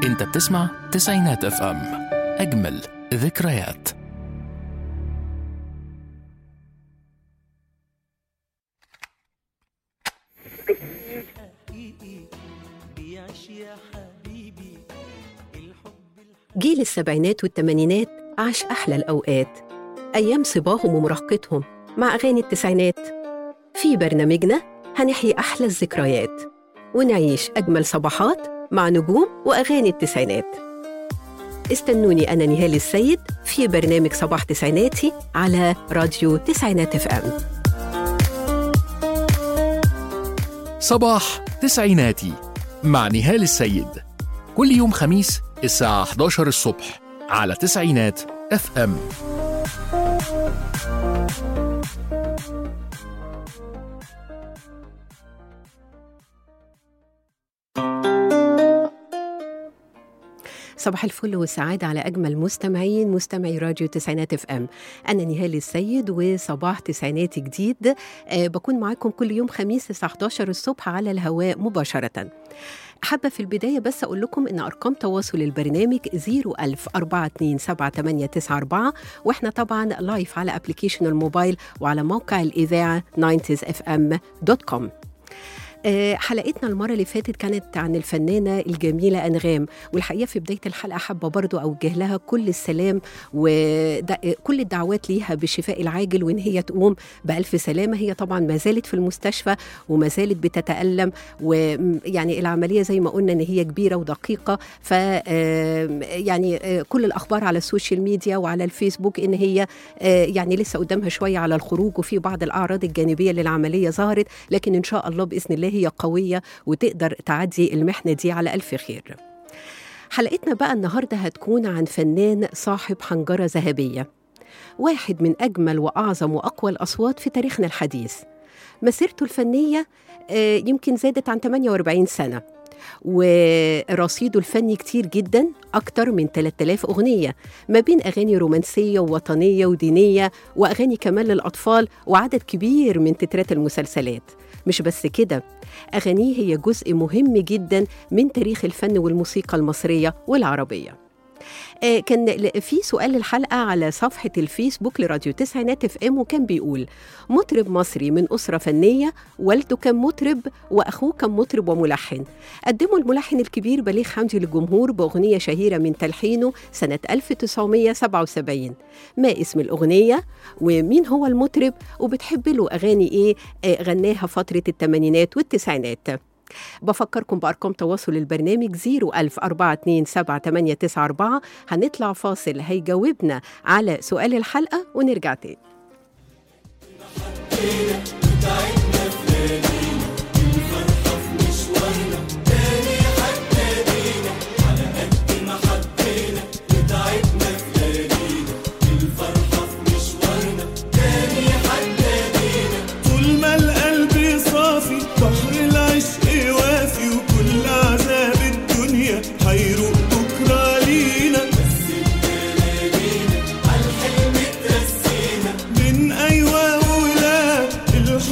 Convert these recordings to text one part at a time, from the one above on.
انت بتسمع تسعينات اف ام اجمل ذكريات جيل السبعينات والثمانينات عاش أحلى الأوقات أيام صباهم ومراهقتهم مع أغاني التسعينات في برنامجنا هنحيي أحلى الذكريات ونعيش أجمل صباحات مع نجوم وأغاني التسعينات استنوني أنا نهال السيد في برنامج صباح تسعيناتي على راديو تسعينات اف ام صباح تسعيناتي مع نهال السيد كل يوم خميس الساعة 11 الصبح على تسعينات اف ام صباح الفل والسعادة على أجمل مستمعين مستمعي راديو تسعينات اف ام أنا نهال السيد وصباح تسعيناتي جديد أه بكون معاكم كل يوم خميس الساعة 11 الصبح على الهواء مباشرة حابة في البداية بس أقول لكم إن أرقام تواصل البرنامج 01000 427 وإحنا طبعا لايف على أبليكيشن الموبايل وعلى موقع الإذاعة 90sfm.com آه، حلقتنا المرة اللي فاتت كانت عن الفنانة الجميلة أنغام والحقيقة في بداية الحلقة حابة برضو أوجه لها كل السلام وكل الدعوات ليها بالشفاء العاجل وإن هي تقوم بألف سلامة هي طبعا ما زالت في المستشفى وما زالت بتتألم ويعني العملية زي ما قلنا إن هي كبيرة ودقيقة ف آه، يعني آه، كل الأخبار على السوشيال ميديا وعلى الفيسبوك إن هي آه، يعني لسه قدامها شوية على الخروج وفي بعض الأعراض الجانبية للعملية ظهرت لكن إن شاء الله بإذن الله هي قوية وتقدر تعدي المحنة دي على ألف خير حلقتنا بقى النهاردة هتكون عن فنان صاحب حنجرة ذهبية واحد من أجمل وأعظم وأقوى الأصوات في تاريخنا الحديث مسيرته الفنية آه، يمكن زادت عن 48 سنة ورصيده الفني كتير جدا أكتر من 3000 أغنية ما بين أغاني رومانسية ووطنية ودينية وأغاني كمان للأطفال وعدد كبير من تترات المسلسلات مش بس كده أغانيه هي جزء مهم جدا من تاريخ الفن والموسيقى المصرية والعربية آه، كان ل- في سؤال للحلقة على صفحة الفيسبوك لراديو تسعينات اف ام وكان بيقول مطرب مصري من أسرة فنية والده كان مطرب وأخوه كان مطرب وملحن قدموا الملحن الكبير بليغ حمدي للجمهور بأغنية شهيرة من تلحينه سنة 1977 ما اسم الأغنية ومين هو المطرب وبتحب له أغاني إيه آه، غناها فترة الثمانينات والتسعينات بفكركم بأرقام تواصل البرنامج 010427894 هنطلع فاصل هيجاوبنا على سؤال الحلقة ونرجع تاني طول ما القلب صافي بحر العشق وافي وكل عذاب الدنيا هيروق بكرة لينا من أيوة ولا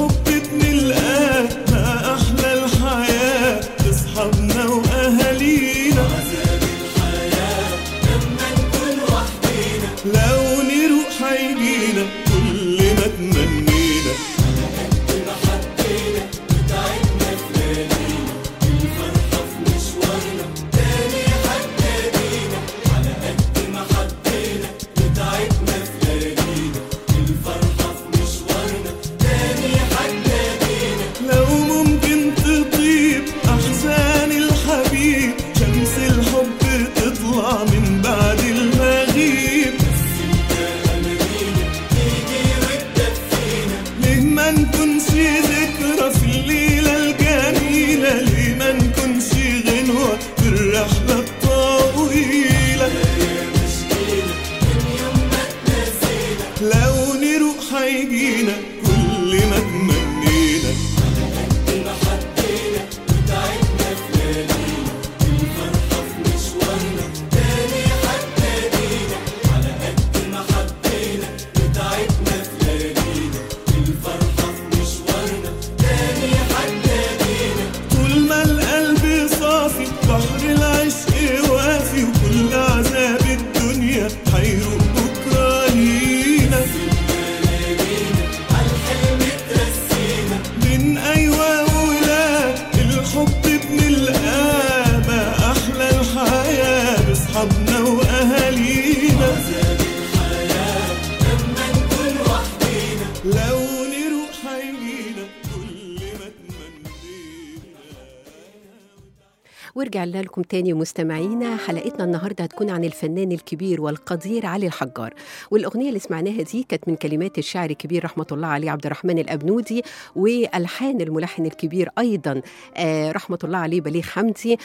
ورجعنا لكم تاني مستمعينا حلقتنا النهارده هتكون عن الفنان الكبير والقدير علي الحجار والاغنيه اللي سمعناها دي كانت من كلمات الشاعر الكبير رحمه الله عليه عبد الرحمن الابنودي والحان الملحن الكبير ايضا آه رحمه الله عليه بليغ حمدي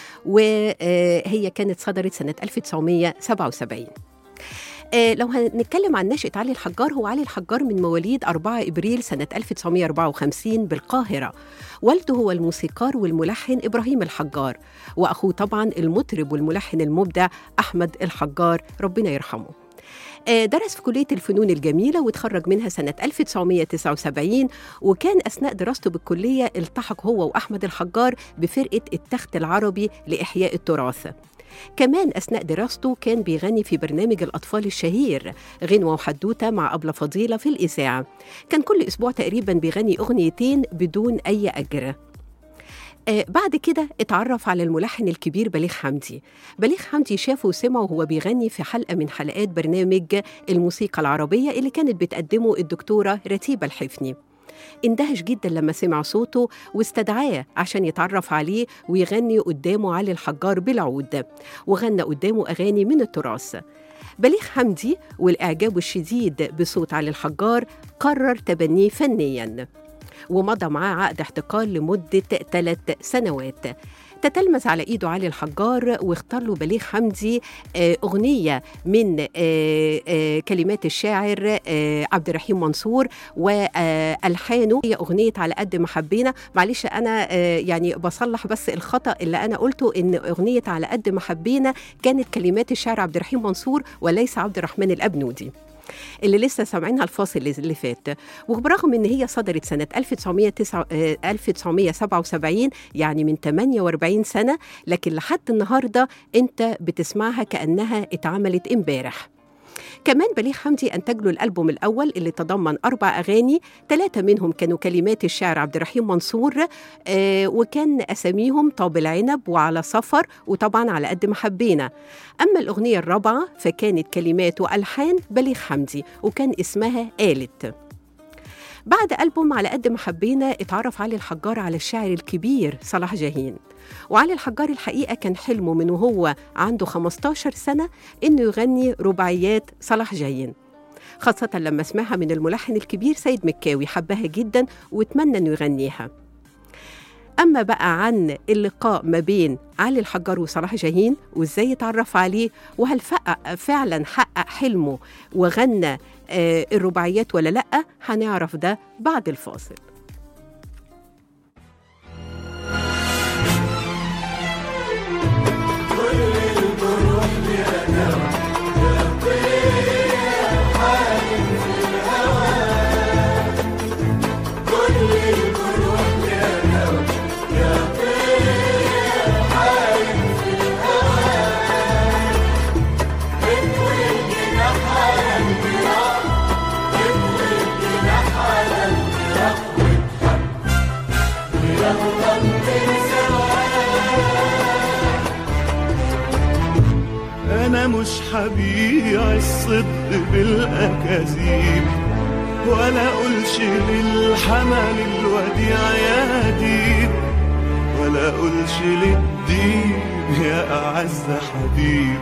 وهي كانت صدرت سنه 1977 آه، لو هنتكلم عن نشأة علي الحجار هو علي الحجار من مواليد 4 إبريل سنة 1954 بالقاهرة والده هو الموسيقار والملحن إبراهيم الحجار وأخوه طبعا المطرب والملحن المبدع أحمد الحجار ربنا يرحمه آه، درس في كلية الفنون الجميلة وتخرج منها سنة 1979 وكان أثناء دراسته بالكلية التحق هو وأحمد الحجار بفرقة التخت العربي لإحياء التراث كمان أثناء دراسته كان بيغني في برنامج الأطفال الشهير غنوة وحدوتة مع أبلة فضيلة في الإذاعة كان كل أسبوع تقريبا بيغني أغنيتين بدون أي أجر آه بعد كده اتعرف على الملحن الكبير بليغ حمدي بليغ حمدي شافه وسمعه وهو بيغني في حلقة من حلقات برنامج الموسيقى العربية اللي كانت بتقدمه الدكتورة رتيبة الحفني اندهش جدا لما سمع صوته واستدعاه عشان يتعرف عليه ويغني قدامه علي الحجار بالعود وغنى قدامه أغاني من التراث بليغ حمدي والإعجاب الشديد بصوت علي الحجار قرر تبنيه فنياً ومضى معاه عقد احتقال لمدة ثلاث سنوات تتلمذ على ايده علي الحجار واختار له بليغ حمدي آه، اغنيه من آه، آه، كلمات الشاعر آه، عبد الرحيم منصور والحانه هي اغنيه على قد ما حبينا معلش انا آه، يعني بصلح بس الخطا اللي انا قلته ان اغنيه على قد ما حبينا كانت كلمات الشاعر عبد الرحيم منصور وليس عبد الرحمن الابنودي اللي لسه سامعينها الفاصل اللي فات وبرغم ان هي صدرت سنه 1909 آه، 1977 يعني من 48 سنه لكن لحد النهارده انت بتسمعها كانها اتعملت امبارح كمان بليغ حمدي أنتج له الألبوم الأول اللي تضمن أربع أغاني ثلاثة منهم كانوا كلمات الشاعر عبد الرحيم منصور آه وكان أساميهم طاب العنب وعلى سفر وطبعا على قد ما حبينا أما الأغنية الرابعة فكانت كلمات وألحان بليغ حمدي وكان اسمها آلت بعد ألبوم على قد ما حبينا اتعرف علي الحجار على الشاعر الكبير صلاح جاهين وعلي الحجار الحقيقة كان حلمه من وهو عنده 15 سنة إنه يغني رباعيات صلاح جاهين خاصة لما سمعها من الملحن الكبير سيد مكاوي حبها جدا واتمنى إنه يغنيها أما بقى عن اللقاء ما بين علي الحجار وصلاح جاهين وإزاي اتعرف عليه وهل فق- فعلا حقق حلمه وغنى آه، الرباعيات ولا لأ هنعرف ده بعد الفاصل انا مش هبيع الصدق بالاكاذيب ولا اقولش للحمل الوديع يا ديب ولا اقولش للدين يا اعز حبيب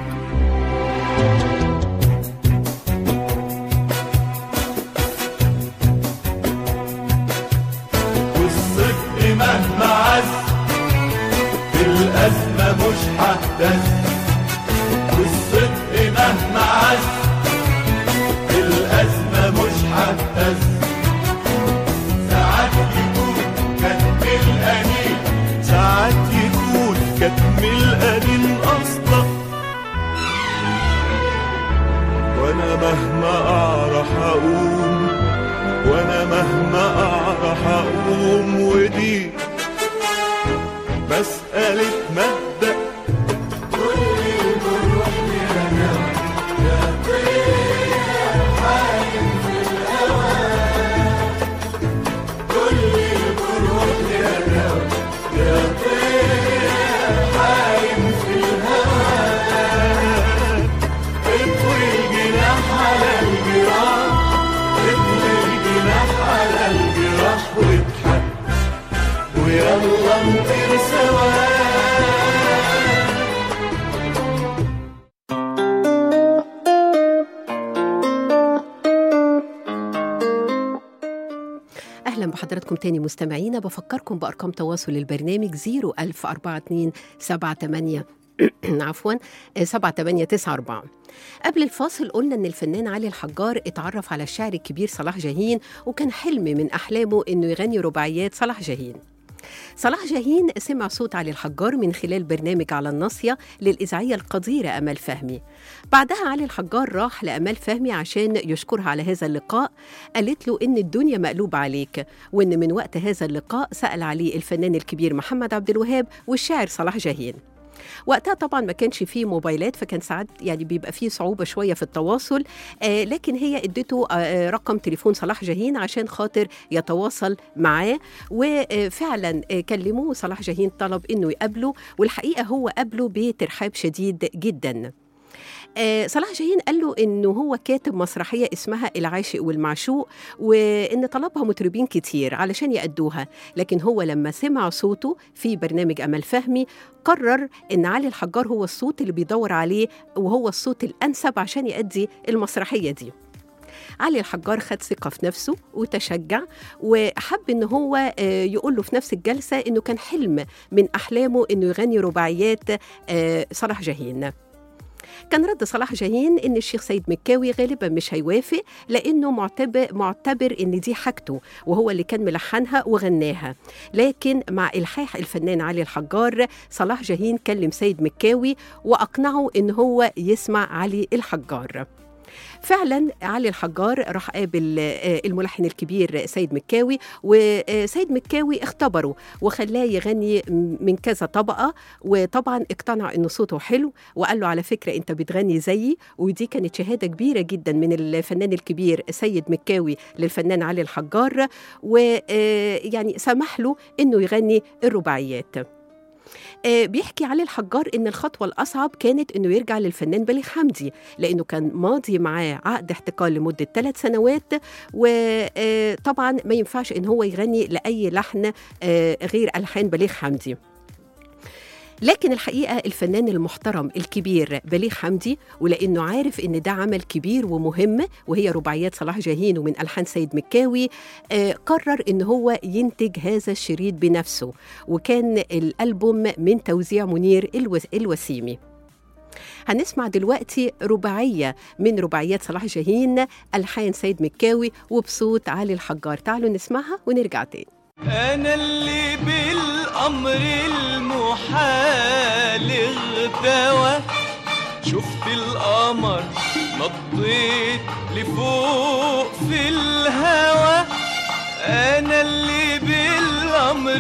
والصدق مهما عز في الازمه مش ههتز والصدق مهما عز الأزمة مش هتهز ساعات يكون كتم القليل ساعات يكون كتم القليل أصلا وأنا مهما أعرف أقوم وأنا مهما أعرف أقوم ودي مسألة مبدأ اطوي الجناح على الجراح اطوي الجناح على الجراح واضحك ويلا نطير سوا بحضراتكم تاني مستمعينا بفكركم بأرقام تواصل البرنامج 01042 78 عفوا 7894 قبل الفاصل قلنا ان الفنان علي الحجار اتعرف على الشاعر الكبير صلاح جاهين وكان حلم من احلامه انه يغني رباعيات صلاح جاهين صلاح جاهين سمع صوت علي الحجار من خلال برنامج على الناصية للإذاعية القديرة أمال فهمي بعدها علي الحجار راح لأمال فهمي عشان يشكرها على هذا اللقاء قالت له إن الدنيا مقلوبة عليك وإن من وقت هذا اللقاء سأل عليه الفنان الكبير محمد عبد الوهاب والشاعر صلاح جاهين وقتها طبعا ما كانش فيه موبايلات فكان ساعات يعني بيبقى فيه صعوبة شوية في التواصل آه لكن هي ادته آه رقم تليفون صلاح جاهين عشان خاطر يتواصل معاه وفعلا آه كلموه صلاح جاهين طلب انه يقابله والحقيقة هو قابله بترحاب شديد جدا آه صلاح جاهين قال له انه هو كاتب مسرحيه اسمها العاشق والمعشوق وان طلبها مطربين كتير علشان يأدوها لكن هو لما سمع صوته في برنامج امل فهمي قرر ان علي الحجار هو الصوت اللي بيدور عليه وهو الصوت الانسب عشان يأدي المسرحيه دي علي الحجار خد ثقة في نفسه وتشجع وحب إن هو آه، يقول له في نفس الجلسة إنه كان حلم من أحلامه إنه يغني رباعيات آه، صلاح جاهين كان رد صلاح جاهين ان الشيخ سيد مكاوي غالبا مش هيوافق لانه معتبر معتبر ان دي حاجته وهو اللي كان ملحنها وغناها لكن مع الحاح الفنان علي الحجار صلاح جاهين كلم سيد مكاوي واقنعه ان هو يسمع علي الحجار فعلا علي الحجار راح قابل آه، الملحن الكبير سيد مكاوي وسيد مكاوي اختبره وخلاه يغني من كذا طبقه وطبعا اقتنع ان صوته حلو وقال له على فكره انت بتغني زيي ودي كانت شهاده كبيره جدا من الفنان الكبير سيد مكاوي للفنان علي الحجار ويعني سمح له انه يغني الرباعيات آه، بيحكي علي الحجار ان الخطوه الاصعب كانت انه يرجع للفنان بليغ حمدي لانه كان ماضي معاه عقد احتكار لمده ثلاث سنوات وطبعا ما ينفعش ان هو يغني لاي لحن آه، غير الحان بليغ حمدي لكن الحقيقة الفنان المحترم الكبير بليغ حمدي ولأنه عارف إن ده عمل كبير ومهم وهي رباعيات صلاح جاهين ومن ألحان سيد مكاوي آه قرر إن هو ينتج هذا الشريط بنفسه وكان الألبوم من توزيع منير الوس- الوسيمي هنسمع دلوقتي رباعية من رباعيات صلاح جاهين ألحان سيد مكاوي وبصوت علي الحجار تعالوا نسمعها ونرجع تاني انا اللي بالامر المحال اغتوى شفت القمر نطيت لفوق في الهوى انا اللي بالامر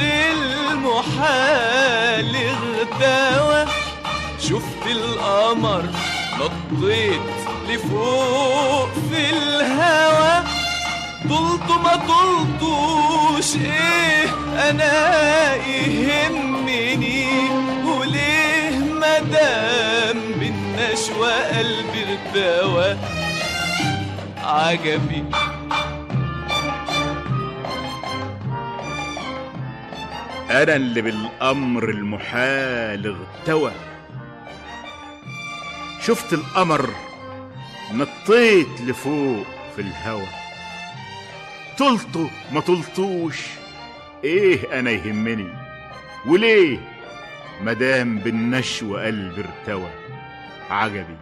المحال اغتوى شفت القمر نطيت لفوق في الهوى طلت ما طلتوش ايه انا يهمني وليه مدام بالنشوى قلبي ارتوى عجبي أنا اللي بالأمر المحال اغتوى شفت القمر نطيت لفوق في الهوى طلته ما طلتوش ايه انا يهمني وليه مدام بالنشوى قلبي ارتوى عجبي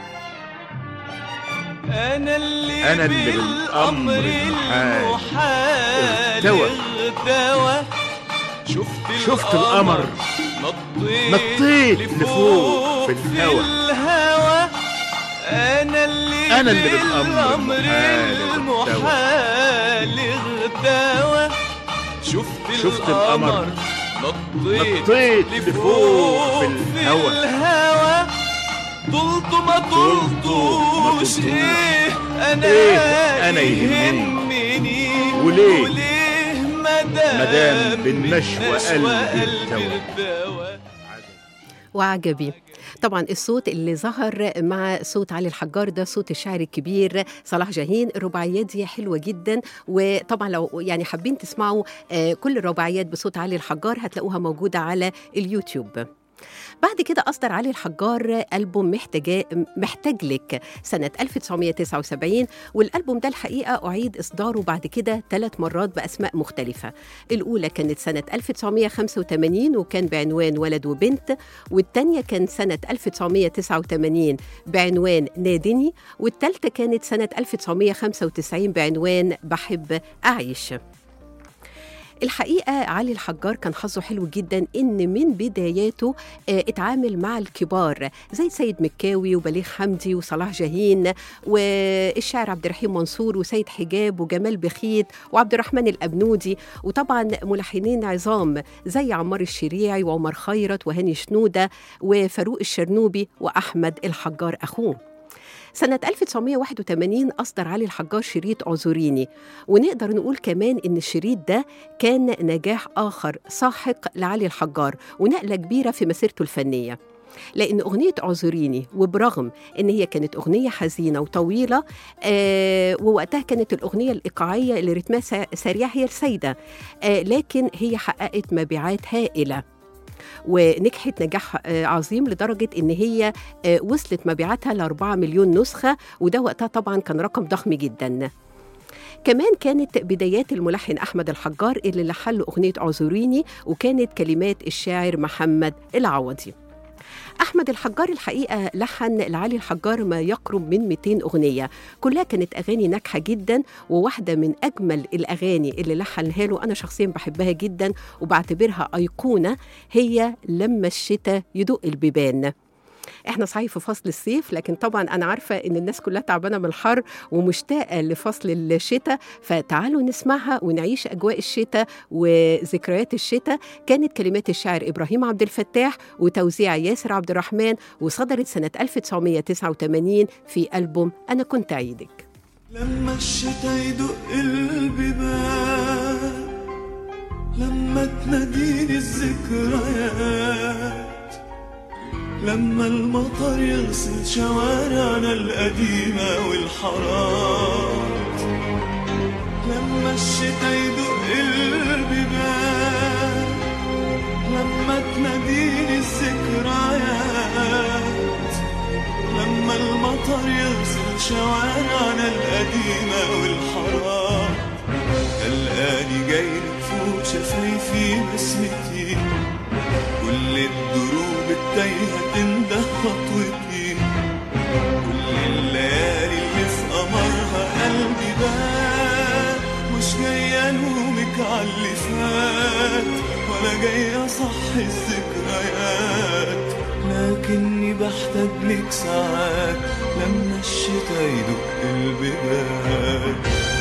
انا اللي أنا اللي بالأمر المحال المحال ارتوى. اغتوى شفت شفت القمر نطيت, نطيت لفوق في الهوى. الهوى انا اللي أنا اللي بالأمر بالأمر المحال المحال اغتوى شفت, شفت القمر نطيت, نطيت لفوق في الهوى. الهوى طلت ما طلتوش طلتوش. ايه انا إيه أنا يهمني وليه؟ وليه مدام مدام بالنشوى قلبي ارتوى. ارتوى وعجبي طبعا الصوت اللي ظهر مع صوت علي الحجار ده صوت الشاعر الكبير صلاح جاهين الرباعيات دي حلوه جدا وطبعا لو يعني حابين تسمعوا آه، كل الرباعيات بصوت علي الحجار هتلاقوها موجوده على اليوتيوب بعد كده أصدر علي الحجار ألبوم محتاج محتاج لك سنة 1979 والألبوم ده الحقيقة أعيد إصداره بعد كده ثلاث مرات بأسماء مختلفة الأولى كانت سنة 1985 وكان بعنوان ولد وبنت والتانية كان سنة 1989 بعنوان نادني والتالتة كانت سنة 1995 بعنوان بحب أعيش الحقيقة علي الحجار كان حظه حلو جدا إن من بداياته آه، اتعامل مع الكبار زي سيد مكاوي وبليغ حمدي وصلاح جاهين والشاعر عبد الرحيم منصور وسيد حجاب وجمال بخيت وعبد الرحمن الأبنودي وطبعا ملحنين عظام زي عمار الشريعي وعمر خيرت وهاني شنودة وفاروق الشرنوبي وأحمد الحجار أخوه سنة 1981 أصدر علي الحجار شريط اعذريني ونقدر نقول كمان إن الشريط ده كان نجاح آخر ساحق لعلي الحجار ونقلة كبيرة في مسيرته الفنية لأن أغنية اعذريني وبرغم إن هي كانت أغنية حزينة وطويلة آه ووقتها كانت الأغنية الإيقاعية اللي رتمها سا- سريع هي السيدة آه لكن هي حققت مبيعات هائلة ونجحت نجاح آه، عظيم لدرجة إن هي آه، وصلت مبيعاتها ل 4 مليون نسخة وده وقتها طبعا كان رقم ضخم جدا كمان كانت بدايات الملحن أحمد الحجار اللي لحن له أغنية اعذريني وكانت كلمات الشاعر محمد العوضي أحمد الحجار الحقيقة لحن لعلي الحجار ما يقرب من 200 أغنية كلها كانت أغاني ناجحة جدا وواحدة من أجمل الأغاني اللي لحنها له أنا شخصيا بحبها جدا وبعتبرها أيقونة هي لما الشتاء يدق البيبان احنا صحيح في فصل الصيف لكن طبعا انا عارفه ان الناس كلها تعبانه من الحر ومشتاقه لفصل الشتاء فتعالوا نسمعها ونعيش اجواء الشتاء وذكريات الشتاء كانت كلمات الشاعر ابراهيم عبد الفتاح وتوزيع ياسر عبد الرحمن وصدرت سنه 1989 في البوم انا كنت عيدك لما الشتا يدق البيبان لما تناديني الذكريات لما المطر يغسل شوارعنا القديمة والحارات لما الشتا يدق البيبان لما تناديني الذكريات لما المطر يغسل شوارعنا القديمة والحارات تلقاني جاي فوق شفايفي بسمتي كل الدروب التايهة تنده خطوتي كل الليالي اللي في قمرها قلبي بات مش جاي الومك على اللي فات ولا جاي اصحي الذكريات لكني بحتاج لك ساعات لما الشتا يدق البيبان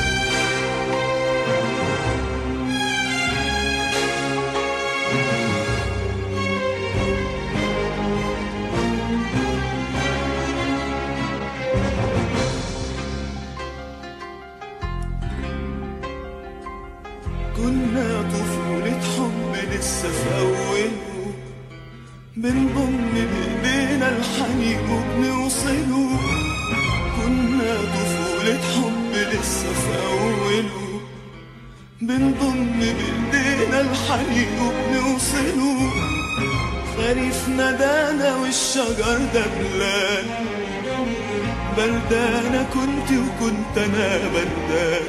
كنا طفولة حب لسه في أوله بنضم بإيدينا الحنين وبنوصله كنا طفولة حب لسه في أوله بنضم بإيدينا الحنين وبنوصله خريف ندانا والشجر دبلان بردانة كنت وكنت أنا بردان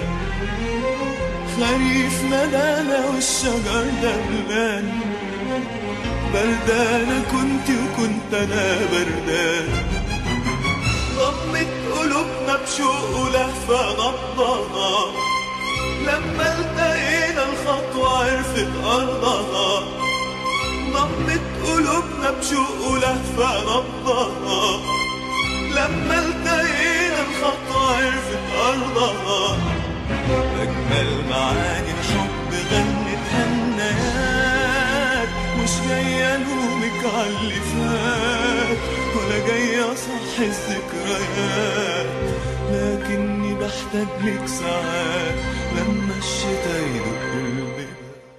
خريف ندانا والشجر دبلان بردانة كنت وكنت أنا بردان ضمت قلوبنا بشوق ولهفة نبضها لما التقينا الخطوة عرفت أرضها ضمت قلوبنا بشوق ولهفة نبضها لما التقينا الخطوة عرفت أرضها أجمل معاني الحب غنتها النيات مش جاي ألومك على اللي فات ولا جاي أصحي الذكريات لكني بحتاج لك ساعات لما الشتا يدق البيبان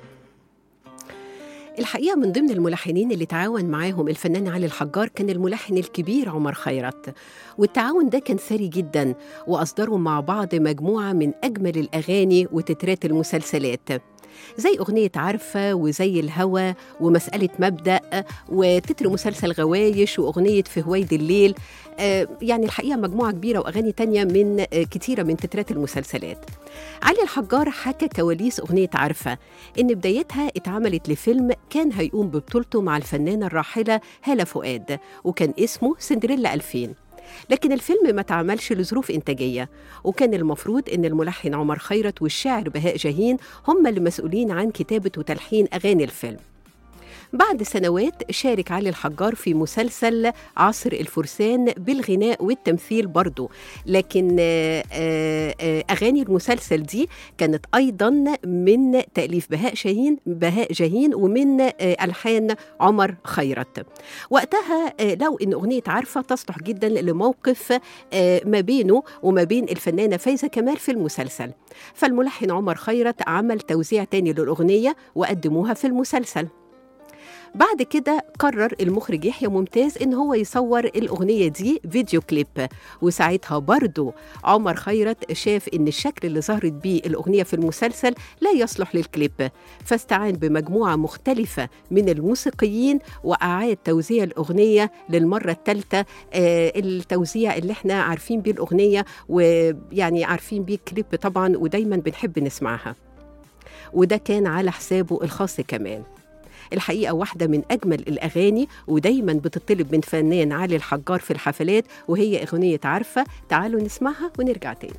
الحقيقة من ضمن الملحنين اللي تعاون معاهم الفنان علي الحجار كان الملحن الكبير عمر خيرت والتعاون ده كان ثري جدا وأصدروا مع بعض مجموعة من أجمل الأغاني وتترات المسلسلات زي أغنية عارفة وزي الهوى ومسألة مبدأ وتتر مسلسل غوايش وأغنية في هويد الليل آه، يعني الحقيقة مجموعة كبيرة وأغاني تانية من آه، كتيرة من تترات المسلسلات علي الحجار حكى كواليس أغنية عارفة إن بدايتها اتعملت لفيلم كان هيقوم ببطولته مع الفنانة الراحلة هالة فؤاد وكان اسمه سندريلا 2000 لكن الفيلم ما اتعملش لظروف إنتاجية وكان المفروض إن الملحن عمر خيرت والشاعر بهاء جاهين هم اللي مسؤولين عن كتابة وتلحين أغاني الفيلم بعد سنوات شارك علي الحجار في مسلسل عصر الفرسان بالغناء والتمثيل برضه لكن آه، آه، آه، أغاني المسلسل دي كانت أيضا من تأليف بهاء شاهين بهاء جاهين ومن آه، ألحان عمر خيرت وقتها آه، لو إن أغنية عارفة تصلح جدا لموقف آه، ما بينه وما بين الفنانة فايزة كمال في المسلسل فالملحن عمر خيرت عمل توزيع تاني للأغنية وقدموها في المسلسل بعد كده قرر المخرج يحيى ممتاز ان هو يصور الاغنيه دي فيديو كليب وساعتها برضو عمر خيرت شاف ان الشكل اللي ظهرت بيه الاغنيه في المسلسل لا يصلح للكليب فاستعان بمجموعه مختلفه من الموسيقيين واعاد توزيع الاغنيه للمره الثالثه آه التوزيع اللي احنا عارفين بيه الاغنيه ويعني عارفين بيه الكليب طبعا ودايما بنحب نسمعها وده كان على حسابه الخاص كمان الحقيقة واحدة من أجمل الأغاني ودايما بتطلب من فنان علي الحجار في الحفلات وهي أغنية عارفة تعالوا نسمعها ونرجع تاني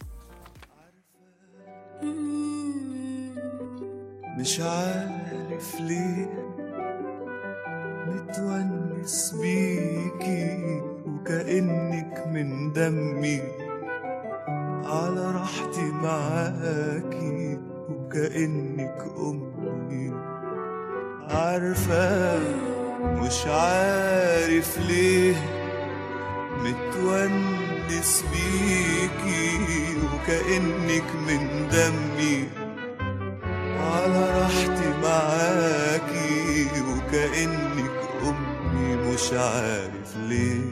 مش عارف ليه متونس بيكي وكأنك من دمي على راحتي معاكي وكأنك أمي عارفة مش عارف ليه متونس بيكي وكأنك من دمي على راحتي معاكي وكأنك أمي مش عارف ليه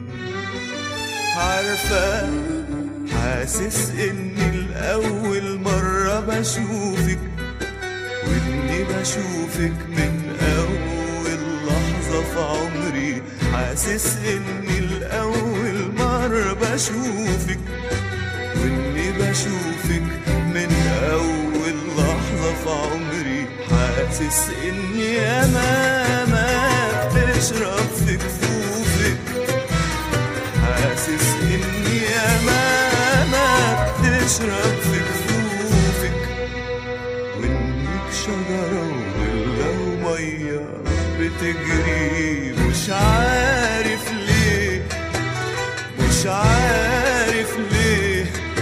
عارفة حاسس إني الأول مرة بشوفك وإني بشوفك من أول لحظة في عمري حاسس إني الأول مرة بشوفك وإني بشوفك من أول لحظة في عمري حاسس إني ياما ما بتشرب في كفوفك حاسس إني ياما ما بتشرب في كفوفك وإنك شجرة ولا مية بتجري مش عارف ليه مش عارف ليه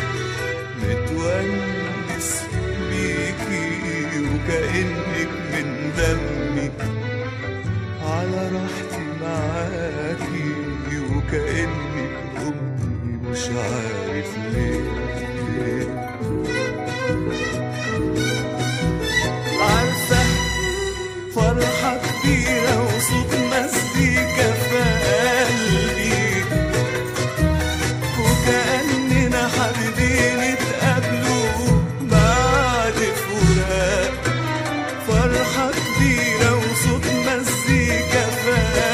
متونس بيكي وكأنك من دمي على راحتي معاكي وكأنك أمي مش عارف ليه عارفة فرحة كبيرة وصوت مزيكا في قلبي وكأننا حابين نتقابلوا بعد فراق فرحة كبيرة وصوت مزيكا في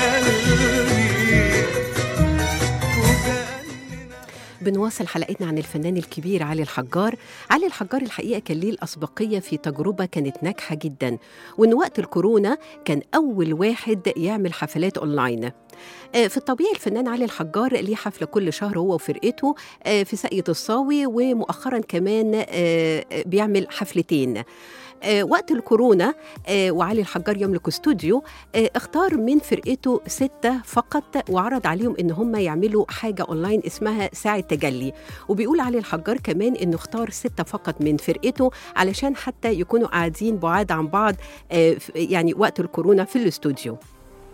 قلبي وكأننا بنواصل حلقتنا عن الفنان الكبير علي الحجار علي الحجار الحقيقة كان ليه الأسبقية في تجربة كانت ناجحة جدا وإن وقت الكورونا كان أول واحد يعمل حفلات أونلاين آه، في الطبيعي الفنان علي الحجار ليه حفلة كل شهر هو وفرقته آه، في ساقية الصاوي ومؤخرا كمان آه، آه، بيعمل حفلتين آه، وقت الكورونا آه، وعلي الحجار يملك استوديو آه، اختار من فرقته ستة فقط وعرض عليهم ان هم يعملوا حاجة اونلاين اسمها ساعة تجلي وبيقول علي الحجار كمان انه اختار ستة فقط من فرقته علشان حتى يكونوا قاعدين بعاد عن بعض آه، ف- يعني وقت الكورونا في الاستوديو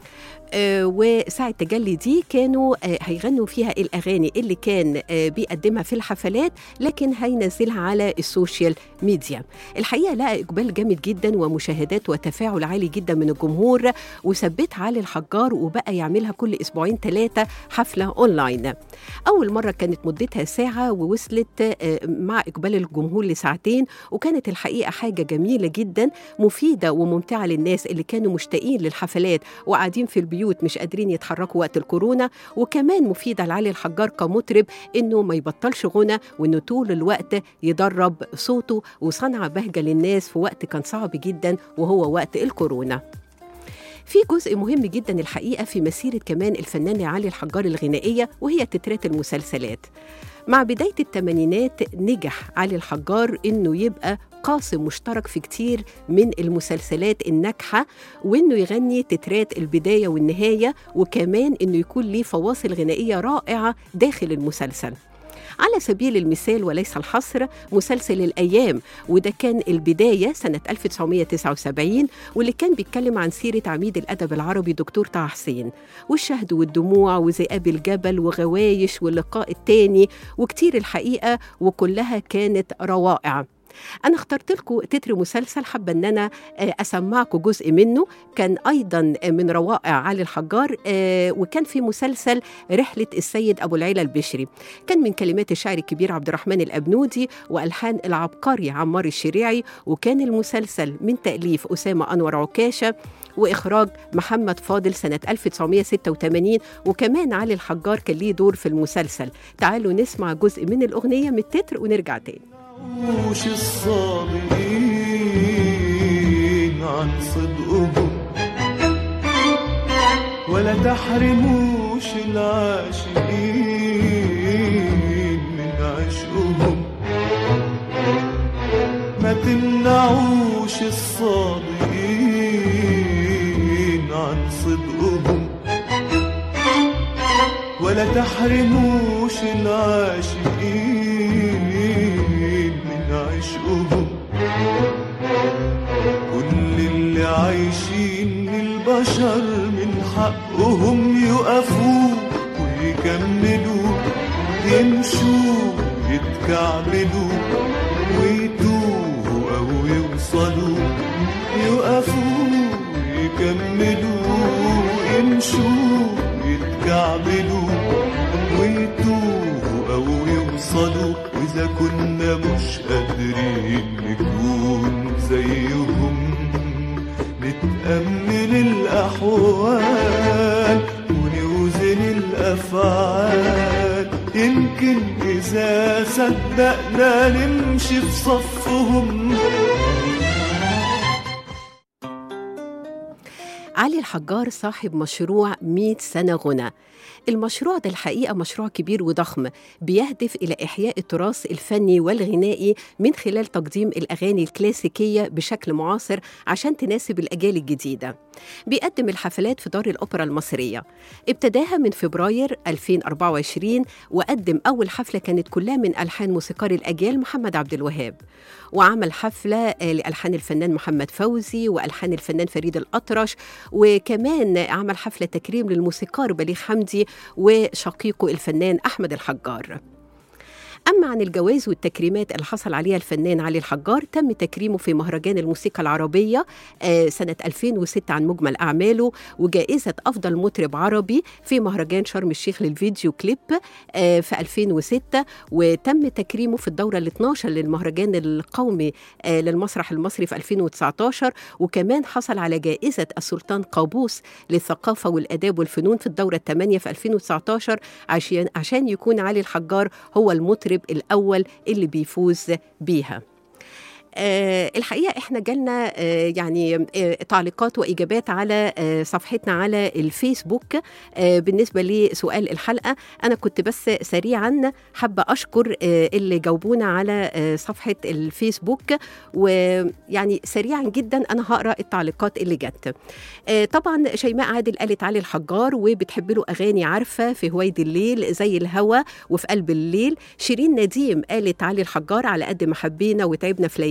آه، وساعة تجلي دي كانوا آه، هيغنوا فيها الأغاني اللي كان آه، بيقدمها في الحفلات لكن هينزلها على السوشيال ميديا الحقيقة لقى إقبال جامد جدا ومشاهدات وتفاعل عالي جدا من الجمهور وثبتها علي الحجار وبقى يعملها كل أسبوعين ثلاثة حفلة أونلاين أول مرة كانت مدتها ساعة ووصلت آه، مع إقبال الجمهور لساعتين وكانت الحقيقة حاجة جميلة جدا مفيدة وممتعة للناس اللي كانوا مشتاقين للحفلات وقاعدين في البيوت مش قادرين يتحركوا وقت الكورونا وكمان مفيدة لعلي الحجار كمطرب إنه ما يبطلش غنى وإنه طول الوقت يدرب صوته وصنع بهجة للناس في وقت كان صعب جدا وهو وقت الكورونا في جزء مهم جدا الحقيقة في مسيرة كمان الفنان علي الحجار الغنائية وهي تترات المسلسلات مع بداية الثمانينات نجح علي الحجار إنه يبقى قاسم مشترك في كتير من المسلسلات الناجحة وإنه يغني تترات البداية والنهاية وكمان إنه يكون ليه فواصل غنائية رائعة داخل المسلسل على سبيل المثال وليس الحصر مسلسل الأيام وده كان البداية سنة 1979 واللي كان بيتكلم عن سيرة عميد الأدب العربي دكتور طه حسين والشهد والدموع وذئاب الجبل وغوايش واللقاء التاني وكتير الحقيقة وكلها كانت روائع أنا اخترت لكم تتر مسلسل حابة إن أنا آه، أسمعكم جزء منه كان أيضا من روائع علي الحجار آه، وكان في مسلسل رحلة السيد أبو العلا البشري كان من كلمات الشاعر الكبير عبد الرحمن الأبنودي وألحان العبقري عمار الشريعي وكان المسلسل من تأليف أسامة أنور عكاشة وإخراج محمد فاضل سنة 1986 وكمان علي الحجار كان ليه دور في المسلسل تعالوا نسمع جزء من الأغنية من التتر ونرجع تاني وش الصادقين عن صدقهم ولا تحرموش العاشقين من عشقهم ما تمنعوش الصادقين عن صدقهم ولا تحرموش العاشقين من عشقهم كل اللي عايشين البشر من حقهم يقفوا ويكملوا يمشوا يتكعبلوا ويتوهوا أو يوصلوا يقفوا يكملوا يمشوا يتكعبلوا ويتوهوا أو يوصلوا وإذا كنا مش قادرين نكون زيهم نتأمل الأحوال ونوزن الأفعال يمكن إذا صدقنا نمشي في صفهم علي الحجار صاحب مشروع 100 سنة غنى المشروع ده الحقيقة مشروع كبير وضخم بيهدف إلى إحياء التراث الفني والغنائي من خلال تقديم الأغاني الكلاسيكية بشكل معاصر عشان تناسب الأجيال الجديدة بيقدم الحفلات في دار الأوبرا المصرية ابتداها من فبراير 2024 وقدم أول حفلة كانت كلها من ألحان موسيقار الأجيال محمد عبد الوهاب وعمل حفلة آه، لألحان الفنان محمد فوزي وألحان الفنان فريد الأطرش وكمان عمل حفلة تكريم للموسيقار بليغ حمدي وشقيقه الفنان أحمد الحجار أما عن الجوائز والتكريمات اللي حصل عليها الفنان علي الحجار تم تكريمه في مهرجان الموسيقى العربية آه، سنة 2006 عن مجمل أعماله وجائزة أفضل مطرب عربي في مهرجان شرم الشيخ للفيديو كليب آه، في 2006 وتم تكريمه في الدورة ال 12 للمهرجان القومي آه، للمسرح المصري في 2019 وكمان حصل على جائزة السلطان قابوس للثقافة والآداب والفنون في الدورة الثمانية في 2019 عشان عشان يكون علي الحجار هو المطرب الأول اللي بيفوز بيها آه الحقيقه احنا جالنا آه يعني آه تعليقات واجابات على آه صفحتنا على الفيسبوك آه بالنسبه لسؤال الحلقه انا كنت بس سريعا حابه اشكر آه اللي جاوبونا على آه صفحه الفيسبوك ويعني سريعا جدا انا هقرا التعليقات اللي جت آه طبعا شيماء عادل قالت علي الحجار وبتحب له اغاني عارفه في هويد الليل زي الهوى وفي قلب الليل شيرين نديم قالت علي الحجار على قد ما حبينا وتعبنا في ليالي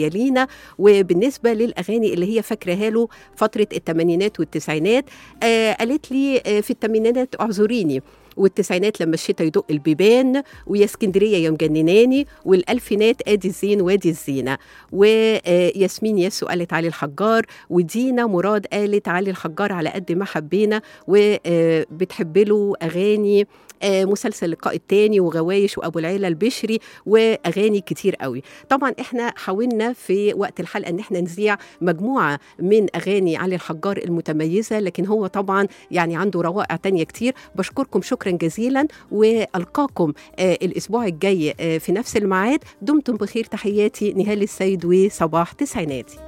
لينا وبالنسبه للاغاني اللي هي فاكراها له فتره الثمانينات والتسعينات آه قالت لي آه في الثمانينات اعذريني والتسعينات لما الشتاء يدق البيبان ويا اسكندريه يا مجنناني والالفينات ادي الزين وادي الزينه وياسمين ياسو قالت علي الحجار ودينا مراد قالت علي الحجار على قد ما حبينا وبتحب له اغاني آه، مسلسل اللقاء التاني وغوايش وابو العيله البشري واغاني كتير قوي طبعا احنا حاولنا في وقت الحلقه ان احنا نذيع مجموعه من اغاني علي الحجار المتميزه لكن هو طبعا يعني عنده روائع تانية كتير بشكركم شكرا جزيلا والقاكم آه، الاسبوع الجاي آه، في نفس الميعاد دمتم بخير تحياتي نهال السيد وصباح تسعيناتي